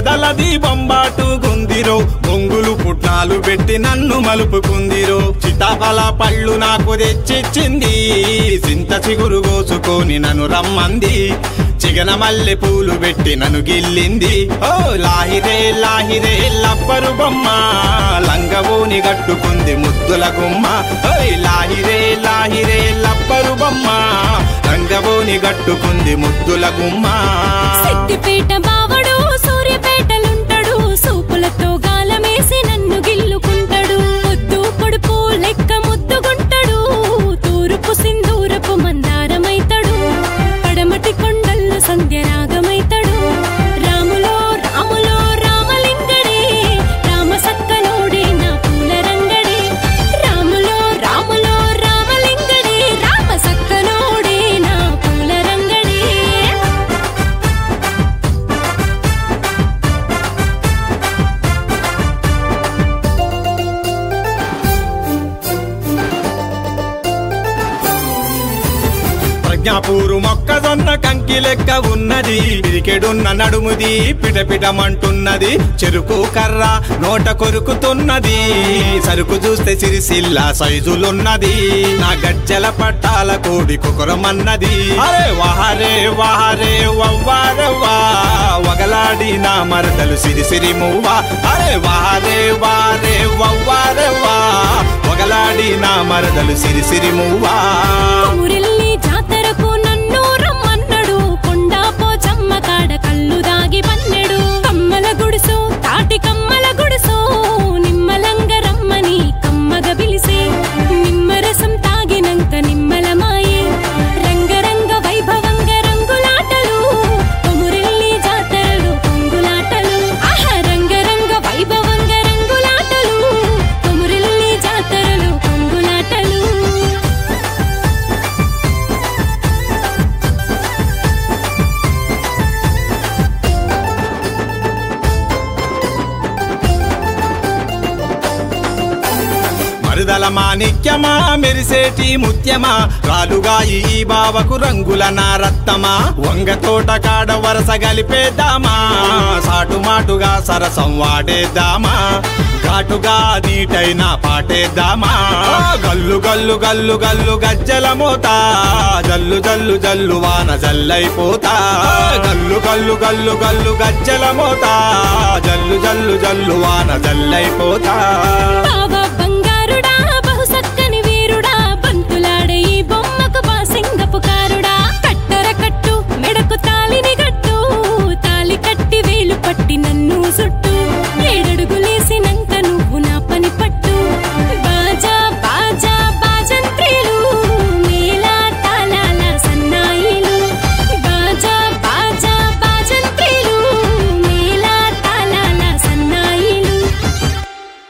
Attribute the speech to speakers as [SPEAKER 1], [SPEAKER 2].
[SPEAKER 1] ఎదలది బొంబాటు గుందిరో బొంగులు పుట్నాలు పెట్టి నన్ను మలుపుకుందిరో చితాఫల పళ్ళు నాకు తెచ్చిచ్చింది సింత చిగురు కోసుకొని నన్ను రమ్మంది చిగన మల్లె పూలు పెట్టి నన్ను గిల్లింది ఓ లాహిరే లాహిరే లబ్బరు బొమ్మ లంగవోని గట్టుకుంది ముద్దుల గుమ్మ ఓయ్ లాహిరే లాహిరే లబ్బరు బొమ్మ లంగవోని గట్టుకుంది ముద్దుల గుమ్మ
[SPEAKER 2] సిద్దిపేట బావడు సూర్యపేటలుంటాడు సూపులతో గాలమేసి నన్ను గిల్లుకుంటాడు పొద్దు పొడుపు లెక్క ముద్దుగుంటాడు తూర్పు సింధూరపు మందారమైతాడు పడమటి కొండల్లో సంధ్యరాగమైతాడు రాములో రాములో రామలింగడే రామ సక్కనోడే నా పూల రంగడే రాములో రాములో రామలింగడే రామ సక్కనోడే నా పూల రంగడే
[SPEAKER 1] ప్రజ్ఞాపూరు మొక్కజొన్న కంకి లెక్క ఉన్నది పిరికెడున్న నడుముది పిటపిటమంటున్నది చెరుకు కర్ర నోట కొరుకుతున్నది సరుకు చూస్తే సిరిసిల్ల సైజులున్నది నా గజ్జల పట్టాల కోడి కుకురమన్నది అరే వాహరే వాహరే వవ్వారవ్వా వగలాడి నా మరదలు సిరి సిరి మువ్వా అరే వాహరే వారే వవ్వారవ్వా వగలాడి నా మరదలు సిరి సిరి మువ్వా
[SPEAKER 2] ఊరెళ్ళి జాతరకు నన్ను రమ్మన్నడు కొండా పోచమ్మ కాడ కళ్ళు దాగి పన్నెడు కమ్మల గుడుసు తాటి కమ్మల గుడుసు నిమ్మలంగ రమ్మని కమ్మగ పిలిసే నిమ్మరసం తాగినంక నిమ్మలమాయే రంగరంగ వైభవంగ రంగులాటలు కొమురెల్లి జాతరలు పొంగులాటలు ఆహా రంగరంగ వైభవంగ రంగులాటలు కొమురెల్లి జాతరలు పొంగులాటలు
[SPEAKER 1] మరుదల మాణిక్యమా మెరిసేటి ముత్యమా రాలుగా ఈ బావకు రంగుల నారత్తమా వంగ తోట కాడ వరస గలిపేద్దామా సాటుమాటుగా సరసం వాడేద్దామా ఘాటుగా నీటైన పాటేద్దామా గల్లు గల్లు గల్లు గల్లు గజ్జల మోత జల్లు జల్లు జల్లు వాన జల్లైపోతా గల్లు గల్లు గల్లు గల్లు గజ్జల మోత జల్లు జల్లు జల్లు వాన జల్లైపోతా